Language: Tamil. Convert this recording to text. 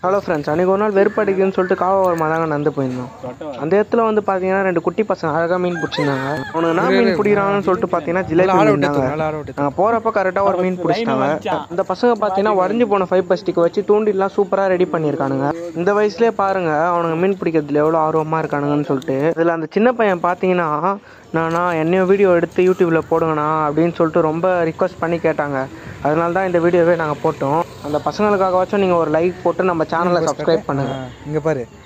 ஹலோ ஃப்ரெண்ட்ஸ் அன்றைக்கி ஒரு நாள் வெறுப்படிக்குன்னு சொல்லிட்டு காவல் தாங்க நடந்து போயிருந்தோம் அந்த இடத்துல வந்து பார்த்தீங்கன்னா ரெண்டு குட்டி பசங்க அழகாக மீன் பிடிச்சிருந்தாங்க அவனுக்கு என்ன மீன் பிடிக்கிறாங்கன்னு சொல்லிட்டு பார்த்தீங்கன்னா ஜிலேபி இருந்தாங்க நாங்கள் போகிறப்ப கரெக்டாக ஒரு மீன் பிடிச்சிட்டாங்க இந்த பசங்க பார்த்தீங்கன்னா வரைஞ்சு போன ஃபைபர் ஸ்டிக் வச்சு தூண்டிலாம் சூப்பராக ரெடி பண்ணியிருக்கானுங்க இந்த வயசுலேயே பாருங்க அவனுங்க மீன் பிடிக்கிறதுல எவ்வளோ ஆர்வமாக இருக்கானுங்கன்னு சொல்லிட்டு இதில் அந்த சின்ன பையன் பார்த்தீங்கன்னா நானா என்னையும் வீடியோ எடுத்து யூடியூப்பில் போடுங்கண்ணா அப்படின்னு சொல்லிட்டு ரொம்ப ரிக்வஸ்ட் பண்ணி கேட்டாங்க அதனால தான் இந்த வீடியோவே நாங்கள் போட்டோம் அந்த பசங்களுக்காகவாச்சும் நீங்கள் ஒரு லைக் போட்டு நம்ம சேனலை சப்ஸ்கிரைப் பண்ணுங்கள் இங்க பாரு